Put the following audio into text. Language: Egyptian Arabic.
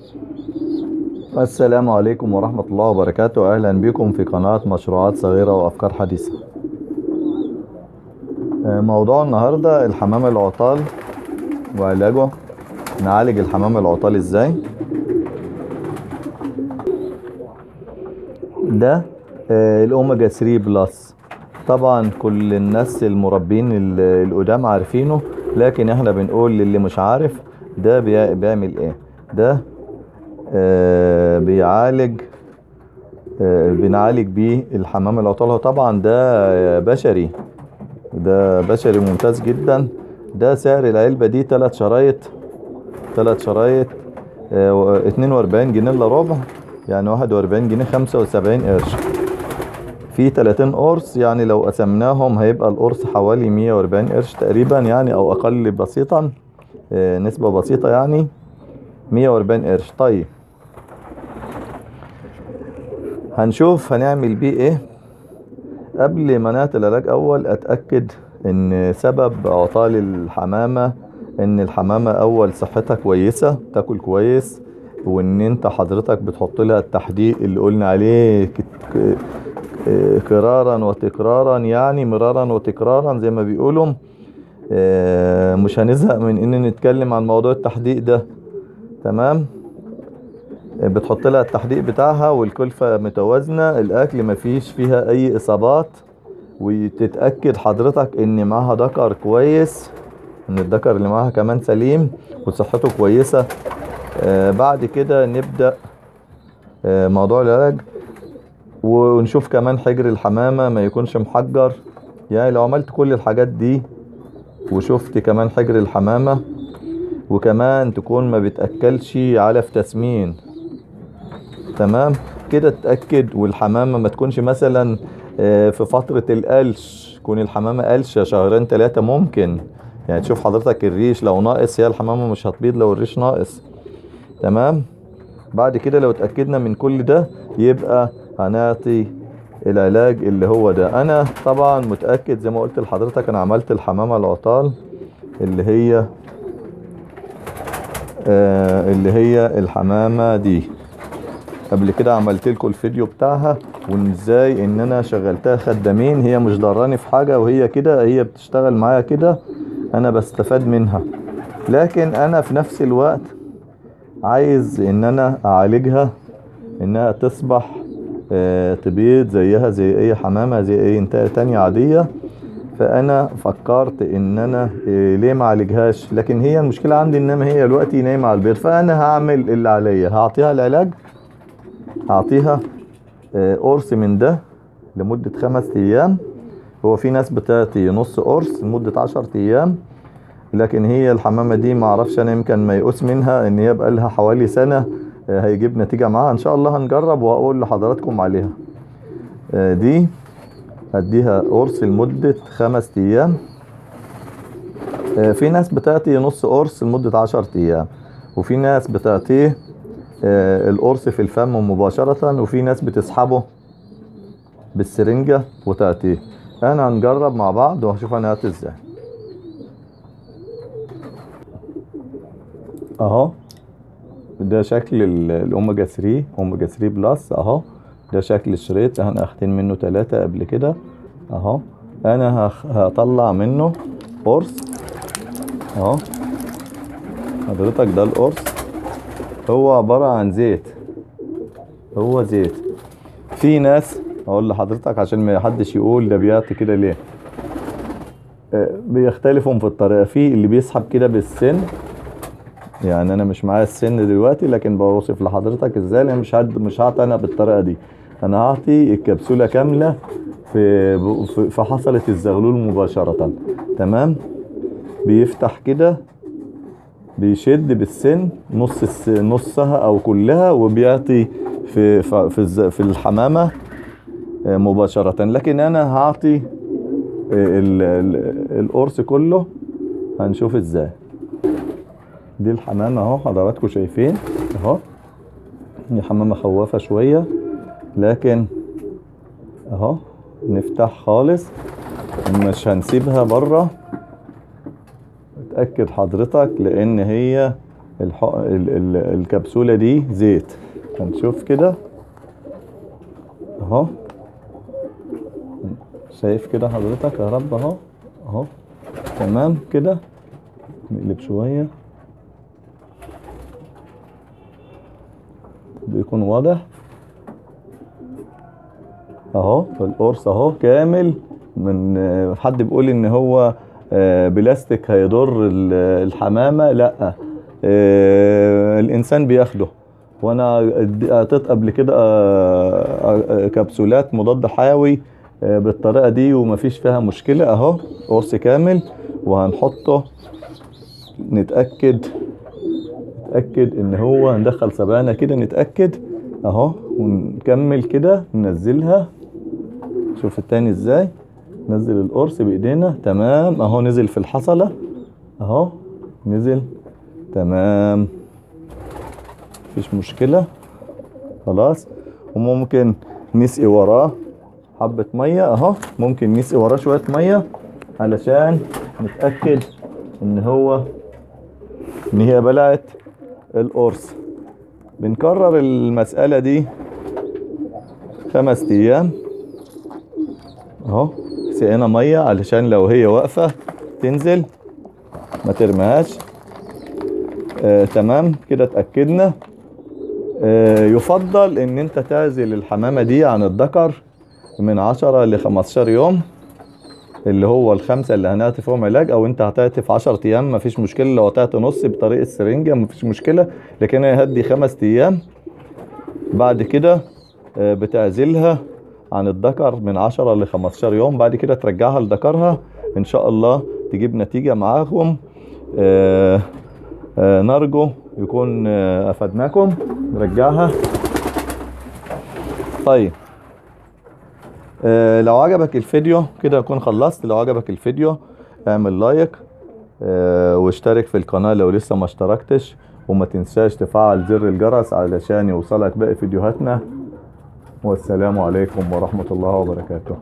السلام عليكم ورحمة الله وبركاته أهلا بكم في قناة مشروعات صغيرة وأفكار حديثة آه، موضوع النهاردة الحمام العطال وعلاجه نعالج الحمام العطال ازاي ده آه، الاوميجا 3 بلس طبعا كل الناس المربين ال- القدام عارفينه لكن احنا بنقول للي مش عارف ده بيع- بيعمل ايه ده آه، بيعالج آه، بنعالج بيه الحمام العطال هو طبعا ده بشري ده بشري ممتاز جدا ده سعر العلبة دي تلات شرايط تلات شرايط آه، و- 42 جنيه الا ربع يعني 41 جنيه 75 قرش في 30 قرص يعني لو قسمناهم هيبقى القرص حوالي 140 قرش تقريبا يعني او اقل بسيطا آه، نسبة بسيطة يعني 140 قرش طيب هنشوف هنعمل بيه ايه قبل ما نعطي العلاج اول اتاكد ان سبب عطال الحمامه ان الحمامه اول صحتها كويسه تاكل كويس وان انت حضرتك بتحط لها التحديق اللي قلنا عليه كت- ك- ك- كرارا وتكرارا يعني مرارا وتكرارا زي ما بيقولوا آه، مش هنزهق من ان نتكلم عن موضوع التحديق ده تمام بتحط لها التحديق بتاعها والكلفة متوازنة الأكل مفيش فيها أي إصابات وتتأكد حضرتك إن معاها ذكر كويس إن الذكر اللي معاها كمان سليم وصحته كويسة آه بعد كده نبدأ آه موضوع العلاج ونشوف كمان حجر الحمامة ما يكونش محجر يعني لو عملت كل الحاجات دي وشفت كمان حجر الحمامة وكمان تكون ما بتأكلش علف تسمين تمام كده تتأكد والحمامة ما تكونش مثلا آه، في فترة القلش تكون الحمامة قلشة شهرين ثلاثة ممكن يعني تشوف حضرتك الريش لو ناقص هي الحمامة مش هتبيض لو الريش ناقص تمام بعد كده لو اتأكدنا من كل ده يبقى هنعطي العلاج اللي هو ده انا طبعا متأكد زي ما قلت لحضرتك انا عملت الحمامة العطال اللي هي آه اللي هي الحمامة دي قبل كده عملت لكم الفيديو بتاعها وان ازاي ان انا شغلتها خدامين هي مش ضراني في حاجة وهي كده هي بتشتغل معايا كده انا بستفاد منها لكن انا في نفس الوقت عايز ان انا اعالجها انها تصبح آه، تبيض زيها زي اي حمامة زي اي انتاج تانية عادية فانا فكرت ان انا إيه ليه ما اعالجهاش لكن هي المشكلة عندي انما هي دلوقتي نايمة على البيض فانا هعمل اللي عليا هعطيها العلاج هعطيها آه، قرص من ده لمدة خمس ايام هو في ناس بتعطي نص قرص لمدة عشر ايام لكن هي الحمامة دي ما اعرفش انا يمكن ميؤوس منها ان هي بقالها حوالي سنة آه، هيجيب نتيجة معاها ان شاء الله هنجرب واقول لحضراتكم عليها آه، دي هديها قرص لمدة خمس ايام آه، في ناس بتعطي نص قرص لمدة عشر ايام وفي ناس بتعطيه آه، القرص في الفم مباشرة وفي ناس بتسحبه بالسرنجة وتعطيه انا هنجرب مع بعض وهشوف انا هات ازاي اهو ده شكل ال- الاوميجا 3 اوميجا 3 بلس اهو ده شكل الشريط احنا اخدين منه ثلاثة قبل كده اهو انا هخ- هطلع منه قرص اهو حضرتك ده القرص هو عبارة عن زيت هو زيت في ناس اقول لحضرتك عشان ما حدش يقول ده بيعطي كده ليه آه، بيختلفوا في الطريقة في اللي بيسحب كده بالسن يعني انا مش معايا السن دلوقتي لكن بوصف لحضرتك ازاي انا مش هد مش هعطي انا بالطريقه دي انا هعطي الكبسوله كامله في في- في حصله الزغلول مباشره تمام بيفتح كده بيشد بالسن نص الس- نصها او كلها وبيعطي في في في, الز- في الحمامه آه، مباشره لكن انا هعطي آه، ال- ال- القرص كله هنشوف ازاي دي الحمامة اهو حضراتكم شايفين اهو دي حمامة خوافة شوية لكن اهو نفتح خالص مش هنسيبها بره اتأكد حضرتك لان هي الح... ال... ال... الكبسولة دي زيت هنشوف كده اهو شايف كده حضرتك يا رب اهو اهو تمام كده نقلب شوية بيكون واضح اهو القرص اهو كامل من آه، حد بيقول ان هو آه، بلاستيك هيضر ال- الحمامة لا آه، الانسان بياخده وانا اد- اعطيت قبل كده آه، آه، كبسولات مضاد حيوي آه، بالطريقة دي ومفيش فيها مشكلة اهو قرص كامل وهنحطه نتأكد نتأكد ان هو هندخل سبعنا كده نتأكد اهو ونكمل كده ننزلها شوف التاني ازاي نزل القرص بايدينا تمام اهو نزل في الحصلة اهو نزل تمام مفيش مشكلة خلاص وممكن نسقي وراه حبة مية اهو ممكن نسقي وراه شوية مية علشان نتأكد ان هو ان هي بلعت القرص بنكرر المسألة دي خمس ايام اهو سقينا مية علشان لو هي واقفة تنزل ما ترميهاش آه تمام كده اتأكدنا آه يفضل ان انت تعزل الحمامة دي عن الذكر من عشرة لخمستاشر يوم اللي هو الخمسة اللي هنعطي فيهم علاج او انت هتعطي في 10 ايام مفيش مشكلة لو هتعطي نص بطريقة السرنجة مفيش مشكلة لكن هي هدي خمس ايام بعد كده آه، بتعزلها عن الذكر من 10 ل 15 يوم بعد كده ترجعها لذكرها ان شاء الله تجيب نتيجة معاكم آه، آه، نرجو يكون آه، افدناكم نرجعها طيب آه، لو عجبك الفيديو كده اكون خلصت لو عجبك الفيديو اعمل لايك آه، واشترك في القناة لو لسه ما اشتركتش وما تنساش تفعل زر الجرس علشان يوصلك باقي فيديوهاتنا والسلام عليكم ورحمة الله وبركاته